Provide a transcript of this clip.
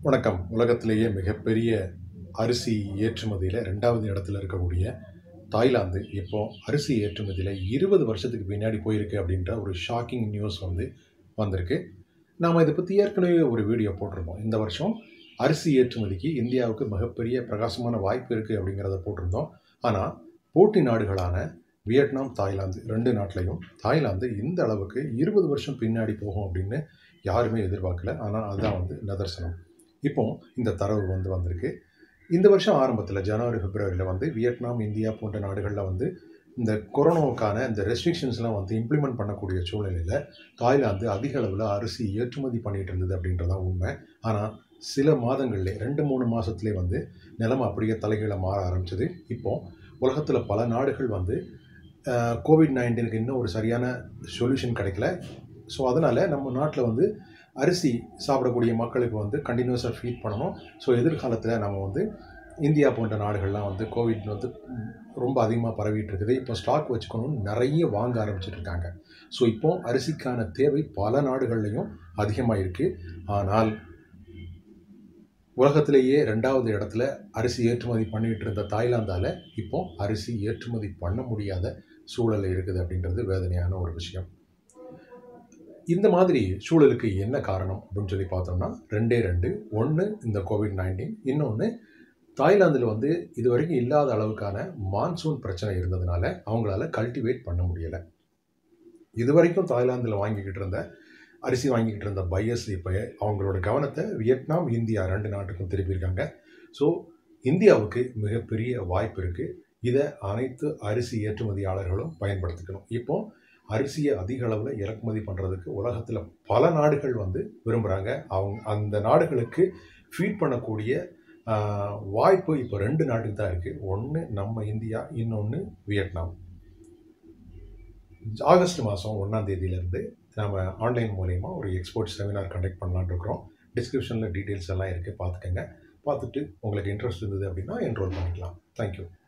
வணக்கம் உலகத்திலேயே மிகப்பெரிய அரிசி ஏற்றுமதியில் ரெண்டாவது இடத்துல இருக்கக்கூடிய தாய்லாந்து இப்போ அரிசி ஏற்றுமதியில் இருபது வருஷத்துக்கு பின்னாடி போயிருக்கு அப்படின்ற ஒரு ஷாக்கிங் நியூஸ் வந்து வந்திருக்கு நாம் இதை பற்றி ஏற்கனவே ஒரு வீடியோ போட்டிருந்தோம் இந்த வருஷம் அரிசி ஏற்றுமதிக்கு இந்தியாவுக்கு மிகப்பெரிய பிரகாசமான வாய்ப்பு இருக்குது அப்படிங்கிறத போட்டிருந்தோம் ஆனால் போட்டி நாடுகளான வியட்நாம் தாய்லாந்து ரெண்டு நாட்டிலையும் தாய்லாந்து இந்த அளவுக்கு இருபது வருஷம் பின்னாடி போகும் அப்படின்னு யாருமே எதிர்பார்க்கல ஆனால் அதுதான் வந்து நிதர்சனம் இப்போ இந்த தரவு வந்து வந்திருக்கு இந்த வருஷம் ஆரம்பத்தில் ஜனவரி பிப்ரவரியில் வந்து வியட்நாம் இந்தியா போன்ற நாடுகளில் வந்து இந்த கொரோனாவுக்கான இந்த ரெஸ்ட்ரிக்ஷன்ஸ்லாம் வந்து இம்ப்ளிமெண்ட் பண்ணக்கூடிய சூழ்நிலையில் தாய்லாந்து அதிக அளவில் அரிசி ஏற்றுமதி பண்ணிகிட்டு இருந்தது அப்படின்றதான் உண்மை ஆனால் சில மாதங்கள்லே ரெண்டு மூணு மாதத்துலேயே வந்து நிலைமை அப்படியே தலைகீழ மாற ஆரம்பிச்சது இப்போ உலகத்தில் பல நாடுகள் வந்து கோவிட் நைன்டீனுக்கு இன்னும் ஒரு சரியான சொல்யூஷன் கிடைக்கல ஸோ அதனால் நம்ம நாட்டில் வந்து அரிசி சாப்பிடக்கூடிய மக்களுக்கு வந்து கண்டினியூஸாக ஃபீட் பண்ணணும் ஸோ எதிர்காலத்தில் நம்ம வந்து இந்தியா போன்ற நாடுகள்லாம் வந்து கோவிட் வந்து ரொம்ப அதிகமாக பரவிட்டு இருக்குது இப்போ ஸ்டாக் வச்சுக்கணும்னு நிறைய வாங்க ஆரம்பிச்சிட்டு இருக்காங்க ஸோ இப்போ அரிசிக்கான தேவை பல நாடுகள்லையும் அதிகமாக இருக்குது ஆனால் உலகத்திலேயே ரெண்டாவது இடத்துல அரிசி ஏற்றுமதி பண்ணிகிட்டு இருந்த தாய்லாந்தால் இப்போ அரிசி ஏற்றுமதி பண்ண முடியாத சூழல் இருக்குது அப்படின்றது வேதனையான ஒரு விஷயம் இந்த மாதிரி சூழலுக்கு என்ன காரணம் அப்படின்னு சொல்லி பார்த்தோம்னா ரெண்டே ரெண்டு ஒன்று இந்த கோவிட் நைன்டீன் இன்னொன்று தாய்லாந்தில் வந்து இது வரைக்கும் இல்லாத அளவுக்கான மான்சூன் பிரச்சனை இருந்ததுனால அவங்களால கல்டிவேட் பண்ண முடியலை இது வரைக்கும் தாய்லாந்தில் வாங்கிக்கிட்டு இருந்த அரிசி வாங்கிக்கிட்டு இருந்த பையர்ஸ் இப்போ அவங்களோட கவனத்தை வியட்நாம் இந்தியா ரெண்டு நாட்டுக்கும் திருப்பியிருக்காங்க ஸோ இந்தியாவுக்கு மிகப்பெரிய வாய்ப்பு இருக்குது இதை அனைத்து அரிசி ஏற்றுமதியாளர்களும் பயன்படுத்திக்கணும் இப்போ அரிசியை அதிக அளவில் இறக்குமதி பண்ணுறதுக்கு உலகத்தில் பல நாடுகள் வந்து விரும்புகிறாங்க அவங்க அந்த நாடுகளுக்கு ஃபீட் பண்ணக்கூடிய வாய்ப்பு இப்போ ரெண்டு நாட்டுக்கு தான் இருக்குது ஒன்று நம்ம இந்தியா இன்னொன்று வியட்நாம் ஆகஸ்ட் மாதம் ஒன்றாம் தேதியிலேருந்து நம்ம ஆன்லைன் மூலயமா ஒரு எக்ஸ்போர்ட் செமினார் கண்டக்ட் பண்ணலான்னு இருக்கிறோம் டிஸ்கிரிப்ஷனில் டீட்டெயில்ஸ் எல்லாம் இருக்குது பார்த்துக்கங்க பார்த்துட்டு உங்களுக்கு இன்ட்ரெஸ்ட் இருந்தது அப்படின்னா என்ரோல் பண்ணிக்கலாம் தேங்க்யூ